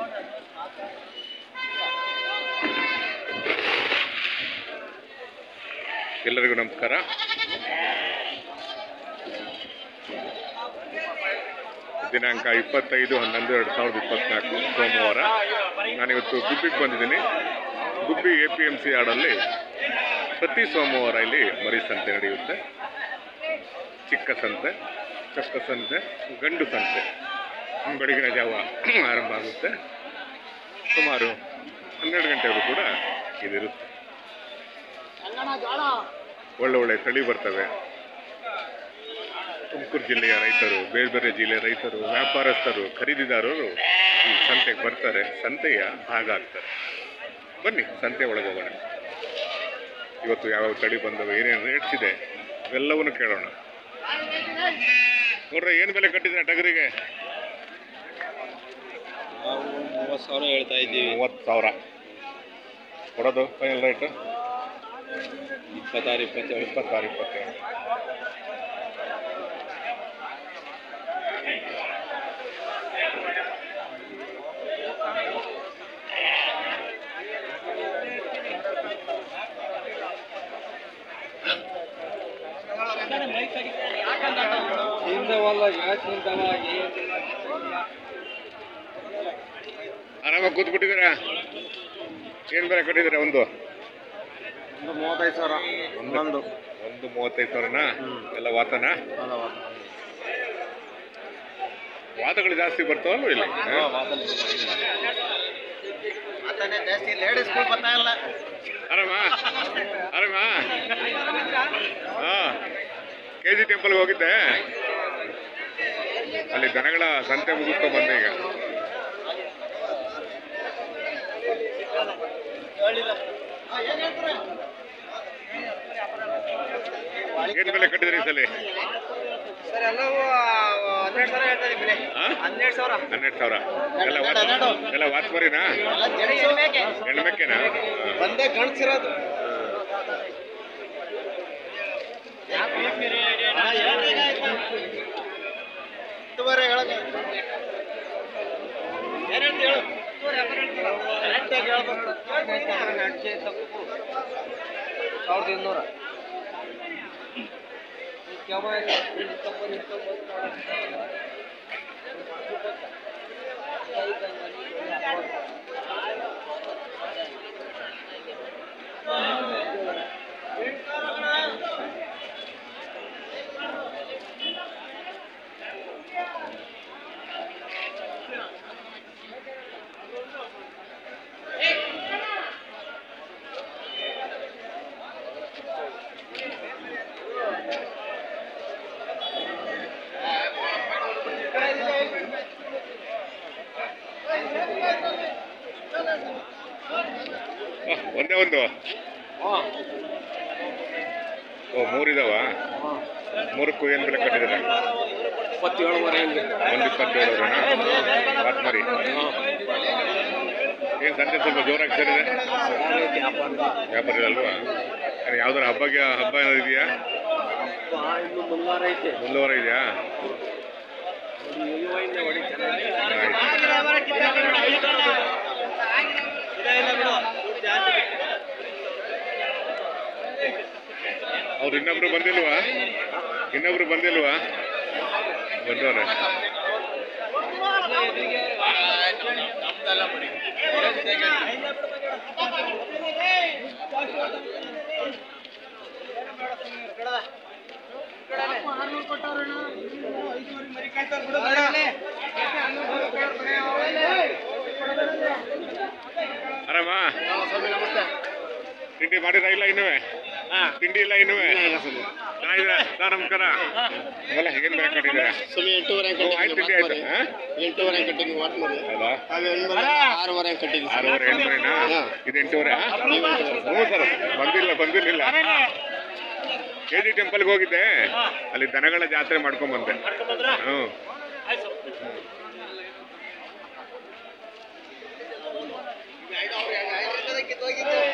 ಎಲ್ಲರಿಗೂ ನಮಸ್ಕಾರ ದಿನಾಂಕ ಇಪ್ಪತ್ತೈದು ಹನ್ನೊಂದು ಎರಡು ಸಾವಿರದ ಇಪ್ಪತ್ನಾಲ್ಕು ಸೋಮವಾರ ನಾನಿವತ್ತು ಗುಬ್ಬಿಗೆ ಬಂದಿದ್ದೀನಿ Gubbi A P M C ಆಡಲ್ಲಿ ಪ್ರತಿ ಸೋಮವಾರ ಇಲ್ಲಿ ಮರಿ ಸಂತೆ ನಡೆಯುತ್ತೆ ಚಿಕ್ಕ ಸಂತೆ ಚೊಕ್ಕ ಸಂತೆ ಗಂಡು ಸಂತೆ ಬೆಳಗಿನ ಜಾವ ಆರಂಭ ಆಗುತ್ತೆ ಸುಮಾರು ಹನ್ನೆರಡು ಗಂಟೆವರೆಗೂ ಕೂಡ ಇದಿರುತ್ತೆ ಒಳ್ಳೆ ಒಳ್ಳೆ ತಳಿ ಬರ್ತವೆ ತುಮಕೂರು ಜಿಲ್ಲೆಯ ರೈತರು ಬೇರೆ ಬೇರೆ ಜಿಲ್ಲೆಯ ರೈತರು ವ್ಯಾಪಾರಸ್ಥರು ಖರೀದಿದಾರರು ಈ ಸಂತೆಗೆ ಬರ್ತಾರೆ ಸಂತೆಯ ಭಾಗ ಆಗ್ತಾರೆ ಬನ್ನಿ ಸಂತೆ ಒಳಗೆ ಹೋಗೋಣ ಇವತ್ತು ಯಾವ್ಯಾವ ತಳಿ ಬಂದವೆ ಏನೇನು ರೇಟ್ಸ್ ಇದೆ ಇವೆಲ್ಲವನ್ನು ಕೇಳೋಣ ನೋಡ್ರಿ ಏನು ಬೆಲೆ ಕಟ್ಟಿದ್ರೆ ಟಗರಿಗೆ ನಾವು ಮೂವತ್ತು ಸಾವಿರ ಹೇಳ್ತಾ ಇದ್ದೀವಿ ಮೂವತ್ತು ಸಾವಿರ ಕೊಡೋದು ಫೈನಲ್ ರೇಟ್ ಇಪ್ಪತ್ತಾರು ಇಪ್ಪತ್ತೇಳು ಇಪ್ಪತ್ತಾರು ಇಪ್ಪತ್ತೇಳು ಚಿಂತವಲ್ಲ ಚಿಂತವಾಗಿ ಆರಾಮಾಗಿ ಕೂತ್ಬಿಟ್ಟಿದ್ದೀರಾ ಏನು ಬೆಲೆ ಕಟ್ಟಿದ್ದೀರಾ ಒಂದು ಒಂದು ಮೂವತ್ತೈದು ಸಾವಿರ ಒಂದೊಂದು ಒಂದು ಮೂವತ್ತೈದು ಸಾವಿರನಾ ಎಲ್ಲ ವಾತನ ವಾತಗಳು ಜಾಸ್ತಿ ಬರ್ತಾವಲ್ವ ಇಲ್ಲಿ ಹಾ? ಜಾಸ್ತಿ ಲೇಡೀಸ್ಗಳು ಬರ್ತಾ ಇಲ್ಲ ಆರಾಮ ಆರಾಮ ಹಾ ಕೆ ಜಿ ಟೆಂಪಲ್ಗೆ ಹೋಗಿದ್ದೆ ಅಲ್ಲಿ ದನಗಳ ಸಂತೆ ಮುಗಿಸ್ಕೊಂಡು ಬಂದೆ ಈಗ ಏನ್ ಬೆಲೆ ಕಟ್ಟಿದ್ರಿ ಈ ಸಲ ಸರ್ ಎಲ್ಲವೂ ಹನ್ನೆರಡು ಸಾವಿರ ಹೇಳ್ತಾ ಇದ್ದೀವಿ ಹಾ? ಹನ್ನೆರಡು ಸಾವಿರ ಹನ್ನೆರಡು ಸಾವಿರ ಎಲ್ಲ ವಾತ್ ಎಲ್ಲ ವಾತ್ಮರಿನಾ ಹೆಣ್ಮೆಕ್ಕೆನಾ ಹಾ. ಒಂದೇ ಗಣಸಿರೋದು ಹತ್ತುವರೆ ಹೇಳಕ್ಕೆ ಏನು ಹೇಳ್ತಿ ಹೇಳು ಕರೆಕ್ಟಾಗಿ ಹೇಳ್ಬೇಕು ಸಾವಿರದ ಇನ್ನೂರ ಆ, ಒಂದೇ ಒಂದು ಓ ಮೂರಿದಾವ ಮೂರಕ್ಕೂ ಏನು ಬೆಲೆ ಕಟ್ಟಿದ್ರೆ ಇಪ್ಪತ್ತೇಳುವರೆ ಹಂಗೆ ಒಂದು ಇಪ್ಪತ್ತೇಳು ವಾತ್ಮರಿ ಏನು ಸಂತೆ ಸ್ವಲ್ಪ ಜೋರಾಗಿ ಸೇರಿದೆ ವ್ಯಾಪಾರ ಅಲ್ವಾ ಏನು ಯಾವ್ದಾರ ಹಬ್ಬಗೆ ಹಬ್ಬ ಏನಾದ್ರು ಇದೆಯಾ ಇನ್ನು ಮುಂಗಾರ ಐತೆ ಮುಂದುವರ ಇದೆಯಾ ಹೊಡಿ ಚೆನ್ನಾಗಿ ಆಯ್ತು ಅವ್ರು ಇನ್ನೊಬ್ರು ಬಂದಿಲ್ವಾ ಇನ್ನೊಬ್ರು ಬಂದಿಲ್ವಾ ಬಂದವ್ರೆ ಆರಾಮ ತಿಂಡಿ ಮಾಡಿರ ಇಲ್ಲ ಇನ್ನುವೆ ತಿಂಡಿ ಇಲ್ಲ ಇನ್ನುವೆ ಚೆನ್ನಾಗಿದ್ದೀರಾ ಸರ್ ನಮಸ್ಕಾರ ಅಲ್ಲ ಏನು ಬೇಕು ಕಟ್ಟಿದ್ದೀರಾ ಸುಮ್ಮನೆ ಎಂಟೂವರೆ ಓ, ಆಯ್ತು ತಿಂಡಿ ಆಯ್ತು ಹಾ? ಎಂಟೂವರೆ ಕಟ್ಟಿದ್ವಿ ವಾಟ್ ಮಾಡಿ ಹೌದಾ ಆರೂವರೆ ಕಟ್ಟಿದ್ವಿ ಆರೂವರೆ ಎಂಟುವರೆನಾ ಇದು ಎಂಟೂವರೆ ಹ್ಞೂ ಸರ್ ಬಂದಿಲ್ಲ ಬಂದಿರಲಿಲ್ಲ ಕೆ ಜಿ ಟೆಂಪಲ್ಗೆ ಹೋಗಿದ್ದೆ ಅಲ್ಲಿ ದನಗಳ ಜಾತ್ರೆ ಮಾಡ್ಕೊಂಡ್ ಬಂದೆ ಹ್ಞೂ ಹೋಗಿದ್ದು